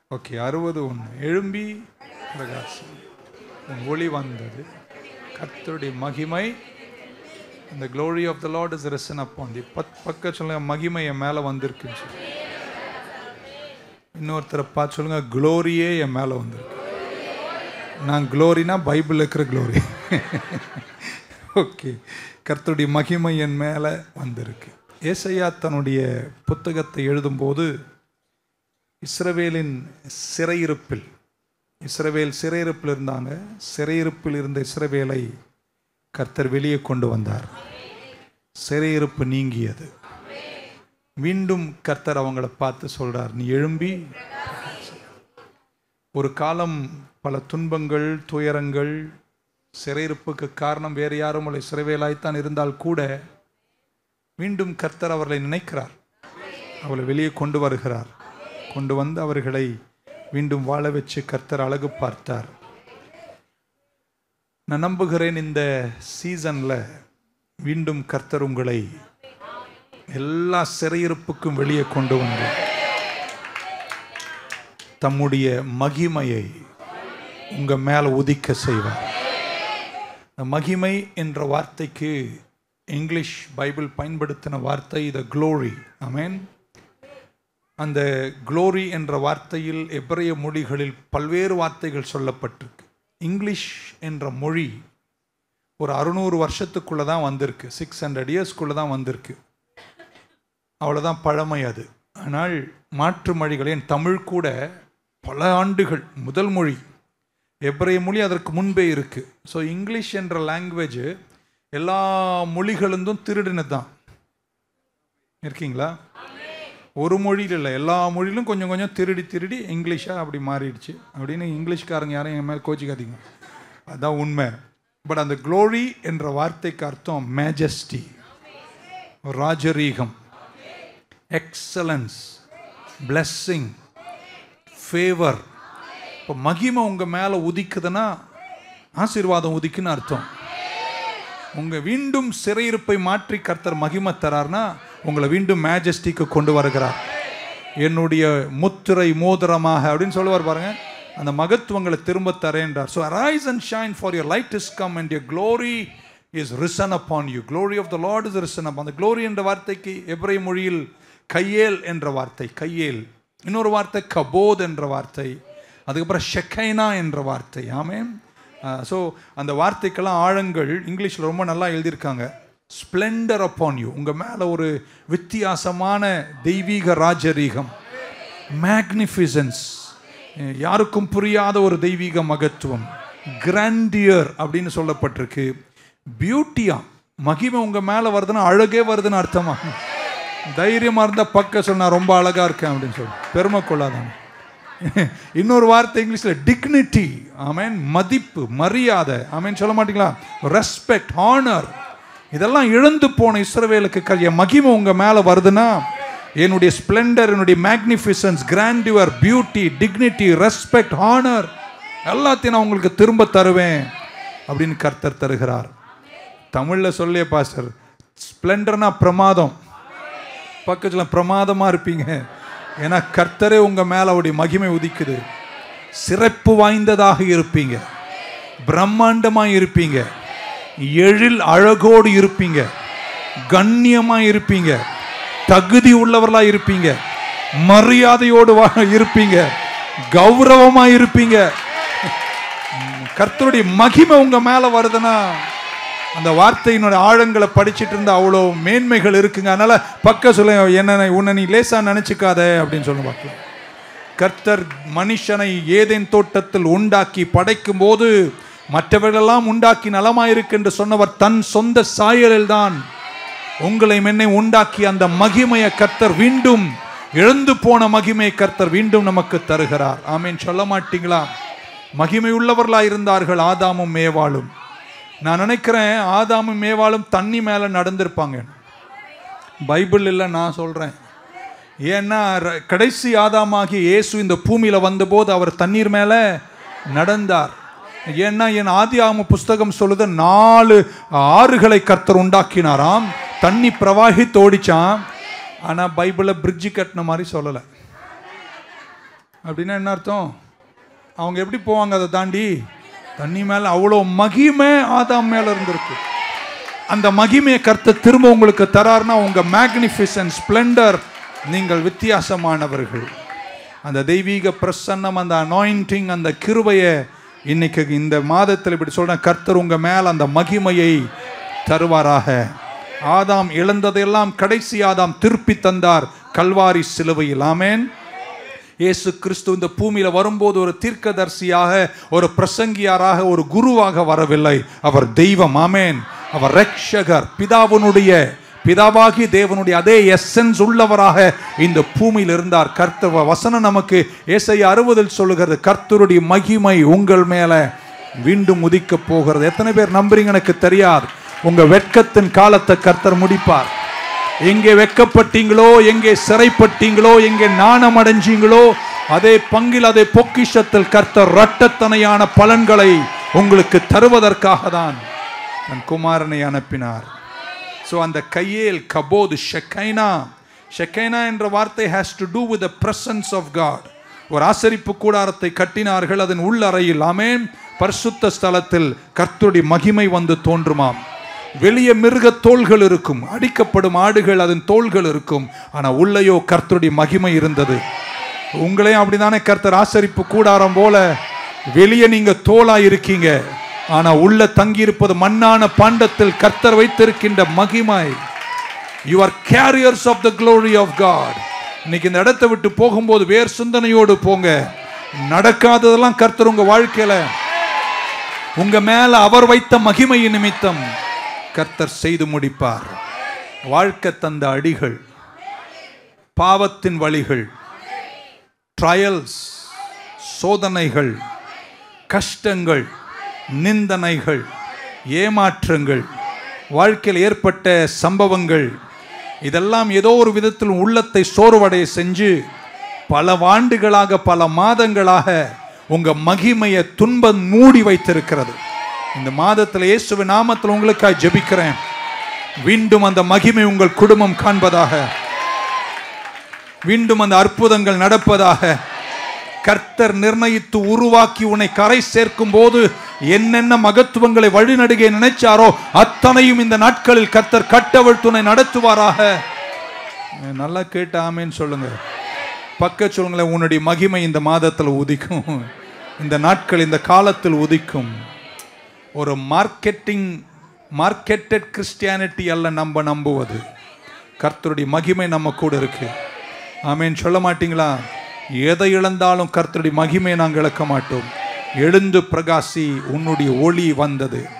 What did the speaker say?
okay அறுபது ஒன்று எழும்பி பிரகாசம் உன் ஒளி வந்தது கர்த்தருடைய மகிமை இந்த glory of the Lord is risen upon the பத் பக்க சொல்லுங்க மகிமை என் மேலே வந்திருக்குன்னு சொல்லி இன்னொருத்தரை பார்த்து சொல்லுங்க க்ளோரியே என் மேலே வந்திருக்கு நான் க்ளோரினா பைபிள் இருக்கிற க்ளோரி ஓகே கர்த்தருடைய மகிமை என் மேலே வந்திருக்கு ஏசையா தன்னுடைய புத்தகத்தை எழுதும்போது இஸ்ரவேலின் சிறையிருப்பில் இஸ்ரவேல் சிறையிருப்பில் இருந்தாங்க சிறையிருப்பில் இருந்த இஸ்ரவேலை கர்த்தர் வெளியே கொண்டு வந்தார் சிறையிருப்பு நீங்கியது மீண்டும் கர்த்தர் அவங்கள பார்த்து சொல்றார் நீ எழும்பி ஒரு காலம் பல துன்பங்கள் துயரங்கள் சிறையிருப்புக்கு காரணம் வேறு யாரும் இல்லை சிறைவேலாய்த்தான் இருந்தால் கூட மீண்டும் கர்த்தர் அவர்களை நினைக்கிறார் அவளை வெளியே கொண்டு வருகிறார் கொண்டு வந்து அவர்களை மீண்டும் வாழ வச்சு கர்த்தர் அழகு பார்த்தார் நான் நம்புகிறேன் இந்த சீசன்ல மீண்டும் கர்த்தர் உங்களை எல்லா சிறையிருப்புக்கும் வெளியே கொண்டு வந்து தம்முடைய மகிமையை உங்க மேல உதிக்க செய்வார் இந்த மகிமை என்ற வார்த்தைக்கு இங்கிலீஷ் பைபிள் பயன்படுத்தின வார்த்தை த க்ளோரி அமேன் அந்த க்ளோரி என்ற வார்த்தையில் எபிரேய மொழிகளில் பல்வேறு வார்த்தைகள் சொல்லப்பட்டிருக்கு இங்கிலீஷ் என்ற மொழி ஒரு அறுநூறு வருஷத்துக்குள்ளே தான் வந்திருக்கு சிக்ஸ் ஹண்ட்ரட் இயர்ஸ்க்குள்ளே தான் வந்திருக்கு அவ்வளோதான் பழமை அது ஆனால் மாற்று மொழிகள் ஏன் தமிழ் கூட பல ஆண்டுகள் முதல் மொழி எப்ரைய மொழி அதற்கு முன்பே இருக்கு ஸோ இங்கிலீஷ் என்ற லாங்குவேஜ் எல்லா மொழிகளிருந்தும் திருடினது தான் இருக்கீங்களா ஒரு மொழியில் இல்லை எல்லா மொழியிலும் கொஞ்சம் கொஞ்சம் திருடி திருடி இங்கிலீஷாக அப்படி மாறிடுச்சு அப்படின்னு இங்கிலீஷ்காரங்க யாரும் என் மேலே கோச்சிக்காதீங்க அதான் உண்மை பட் அந்த க்ளோரி என்ற வார்த்தைக்கு அர்த்தம் மேஜஸ்டி ராஜரீகம் எக்ஸலன்ஸ் blessing ஃபேவர் இப்போ மகிமை உங்கள் மேலே உதிக்குதுன்னா ஆசீர்வாதம் உதிக்குன்னு அர்த்தம் உங்கள் மீண்டும் சிறையிருப்பை மாற்றி கர்த்தர் மகிமை தரார்னா உங்களை மீண்டும் மேஜஸ்டிக்கு கொண்டு வருகிறார் என்னுடைய முத்திரை மோதிரமாக அப்படின்னு சொல்லுவார் பாருங்க அந்த மகத்துவங்களை திரும்ப தரேன்றார் so arise and shine for your light is come and your glory is risen upon you glory of the Lord is risen up அந்த க்ளோரி என்ற வார்த்தைக்கு எப்ரை மொழியில் கையேல் என்ற வார்த்தை கையேல் இன்னொரு வார்த்தை கபோத் என்ற வார்த்தை அதுக்கப்புறம் ஷெக்கைனா என்ற வார்த்தை ஆமே ஸோ அந்த வார்த்தைக்கெல்லாம் ஆழங்கள் இங்கிலீஷில் ரொம்ப நல்லா எழுதியிருக்காங்க ஸ்ப்ளெண்டர் அப்பான் யூ உங்கள் மேலே ஒரு வித்தியாசமான தெய்வீக ராஜரீகம் மேக்னிஃபிசன்ஸ் யாருக்கும் புரியாத ஒரு தெய்வீக மகத்துவம் கிராண்டியர் அப்படின்னு சொல்லப்பட்டிருக்கு பியூட்டியா மகிமை உங்கள் மேலே வருதுன்னா அழகே வருதுன்னு அர்த்தமா தைரியமாக இருந்தால் பக்க சொன்னா ரொம்ப அழகாக இருக்கேன் அப்படின்னு சொல்லி பெருமை கொள்ளாதாங்க இன்னொரு வார்த்தை இங்கிலீஷில் டிக்னிட்டி ஆமேன் மதிப்பு மரியாதை ஆமேன் சொல்ல மாட்டீங்களா ரெஸ்பெக்ட் ஹானர் இதெல்லாம் இழந்து போன இஸ்ரவேலுக்கு க- என் மகிமை உங்க மேல வருதுன்னா என்னுடைய ஸ்ப்ளெண்டர் என்னுடைய magnificence grandeur beauty dignity respect honour எல்லாத்தையும் நான் உங்களுக்கு திரும்ப தருவேன் அப்படின்னு கர்த்தர் தருகிறார் தமிழில் சொல்லியே பாஸ்டர் ஸ்ப்ளெண்டர்னா பிரமாதம் பக்கத்தில் பிரமாதமா இருப்பீங்க ஏன்னா கர்த்தரே உங்க மேல அவருடைய மகிமை உதிக்குது சிறப்பு வாய்ந்ததாக இருப்பீங்க பிரம்மாண்டமா இருப்பீங்க எழில் அழகோடு இருப்பீங்க கண்ணியமா இருப்பீங்க தகுதி உள்ளவர்களா இருப்பீங்க மரியாதையோடு வா- இருப்பீங்க கௌரவமா இருப்பீங்க கர்த்தருடைய மகிமை உங்க மேல வருதுன்னா அந்த வார்த்தையினுடைய ஆழங்களை படிச்சிட்டு இருந்தா அவ்வளோ மேன்மைகள் இருக்குங்க அதனால பக்க சொல்ல என்ன உன்னை நீ லேசா நினைச்சுக்காத அப்படின்னு சொல்ல பார்க்கலாம் கர்த்தர் மனுஷனை ஏதேன் தோட்டத்தில் உண்டாக்கி படைக்கும் போது மற்றவர்களெல்லாம் உண்டாக்கி நலமாயிருக்கு என்று சொன்னவர் தன் சொந்த சாயலில் தான் உங்களை மென்னை உண்டாக்கி அந்த மகிமையை கர்த்தர் மீண்டும் இழந்து போன மகிமையை கர்த்தர் மீண்டும் நமக்கு தருகிறார் ஆமேன் சொல்ல மாட்டீங்களா மகிமை உள்ளவர்களா இருந்தார்கள் ஆதாமும் மேவாளும் நான் நினைக்கிறேன் ஆதாமும் மேவாளும் தண்ணி மேல நடந்திருப்பாங்க பைபிள் இல்லை நான் சொல்றேன் ஏன்னா ர- கடைசி ஆதாமாகி இயேசு இந்த பூமியில வந்தபோது அவர் தண்ணீர் மேல நடந்தார் ஏன்னா என் ஆதி ஆம புஸ்தகம் சொல்லுது நாலு ஆறுகளை கர்த்தர் உண்டாக்கினாராம் தண்ணி பிரவாகித்து ஓடிச்சான் ஆனா பைபிளை பிரிட்ஜு கட்டின மாதிரி சொல்லலை அப்படின்னா என்ன அர்த்தம் அவங்க எப்படி போவாங்க அதை தாண்டி தண்ணி மேலே அவ்வளோ மகிமை ஆதாம் மேலே இருந்திருக்கு அந்த மகிமையை கர்த்த திரும்ப உங்களுக்கு தராருன்னா உங்க மேக்னிஃபிசன் ஸ்ப்ளெண்டர் நீங்கள் வித்தியாசமானவர்கள் அந்த தெய்வீக பிரசன்னம் அந்த அனாயிண்டிங் அந்த கிருபையை இன்னைக்கு இந்த மாதத்தில் இப்படி சொல்றேன் கர்த்தர் உங்க மேல அந்த மகிமையை தருவாராக ஆதாம் இழந்ததையெல்லாம் கடைசி ஆதாம் திருப்பி தந்தார் கல்வாரி சிலுவையில் ஆமேன் இயேசு கிறிஸ்து இந்த பூமியில வரும்போது ஒரு தீர்க்கதரிசியாக ஒரு பிரசங்கியாராக ஒரு குருவாக வரவில்லை அவர் தெய்வம் ஆமேன் அவர் ரட்சகர் பிதாவினுடைய பிதாவாகி தேவனுடைய அதே எசன்ஸ் உள்ளவராக இந்த பூமியில் இருந்தார் கர்த்தவ வசனம் நமக்கு ஏசை அறுபதில் சொல்லுகிறது கர்த்தருடைய மகிமை உங்கள் மேல மீண்டும் உதிக்க போகிறது எத்தனை பேர் நம்புறீங்க எனக்கு தெரியாது உங்க வெட்கத்தின் காலத்தை கர்த்தர் முடிப்பார் எங்கே வெக்கப்பட்டீங்களோ எங்கே சிறைப்பட்டீங்களோ எங்கே நாணம் அடைஞ்சீங்களோ அதே பங்கில் அதே பொக்கிஷத்தில் கர்த்தர் ரட்டத்தனையான பலன்களை உங்களுக்கு தருவதற்காக தான் தன் குமாரனை அனுப்பினார் ஸோ அந்த கையேல் கபோது ஷெக்கைனா ஷெக்கைனா என்ற வார்த்தை has to do with the presence of God ஒரு ஆசரிப்பு கூடாரத்தை கட்டினார்கள் அதன் உள்ளறையில் ஆமேன் பரிசுத்த ஸ்தலத்தில் கர்த்தருடைய மகிமை வந்து தோன்றுமாம் வெளியே மிருக தோள்கள் இருக்கும் அடிக்கப்படும் ஆடுகள் அதன் தோள்கள் இருக்கும் ஆனா உள்ளேயோ கர்த்தருடைய மகிமை இருந்தது உங்களையும் அப்படிதானே கர்த்தர் ஆசரிப்பு கூடாரம் போல வெளியே நீங்க தோலா இருக்கீங்க ஆனா உள்ள தங்கியிருப்பது மண்ணான பாண்டத்தில் கர்த்தர் வைத்திருக்கின்ற மகிமை you are carriers of the glory of God இன்னைக்கு இந்த இடத்தை விட்டு போகும்போது வேறு சிந்தனையோடு போங்க நடக்காததெல்லாம் கர்த்தர் உங்க வாழ்க்கையில உங்க மேல அவர் வைத்த மகிமையின் நிமித்தம் கர்த்தர் செய்து முடிப்பார் வாழ்க்கை தந்த அடிகள் பாவத்தின் வழிகள் ட்ரையல்ஸ் சோதனைகள் கஷ்டங்கள் நிந்தனைகள் ஏமாற்றங்கள் வாழ்க்கையில் ஏற்பட்ட சம்பவங்கள் இதெல்லாம் ஏதோ ஒரு விதத்தில் உள்ளத்தை சோர்வடைய செஞ்சு பல ஆண்டுகளாக பல மாதங்களாக உங்க மகிமையை துன்பம் மூடி வைத்திருக்கிறது இந்த மாதத்தில் இயேசுவ நாமத்தில் உங்களுக்காக ஜெபிக்கிறேன் மீண்டும் அந்த மகிமை உங்கள் குடும்பம் காண்பதாக மீண்டும் அந்த அற்புதங்கள் நடப்பதாக கர்த்தர் நிர்ணயித்து உருவாக்கி உன்னை கரை சேர்க்கும் போது என்னென்ன மகத்துவங்களை வழிநடுகை நினைச்சாரோ அத்தனையும் இந்த நாட்களில் கர்த்தர் கட்டவள் துணை நடத்துவாராக நல்லா கேட்ட ஆமேன்னு சொல்லுங்க பக்க சொல்லுங்களேன் உன்னுடைய மகிமை இந்த மாதத்தில் உதிக்கும் இந்த நாட்கள் இந்த காலத்தில் உதிக்கும் ஒரு மார்க்கெட்டிங் மார்க்கெட்டட் கிறிஸ்டியானிட்டி அல்ல நம்ம நம்புவது கர்த்தருடைய மகிமை நம்ம கூட இருக்கு ஆமேன் சொல்ல மாட்டீங்களா எதை இழந்தாலும் கர்த்தருடைய மகிமை நாங்கள் இழக்க மாட்டோம் எழுந்து பிரகாசி உன்னுடைய ஒளி வந்தது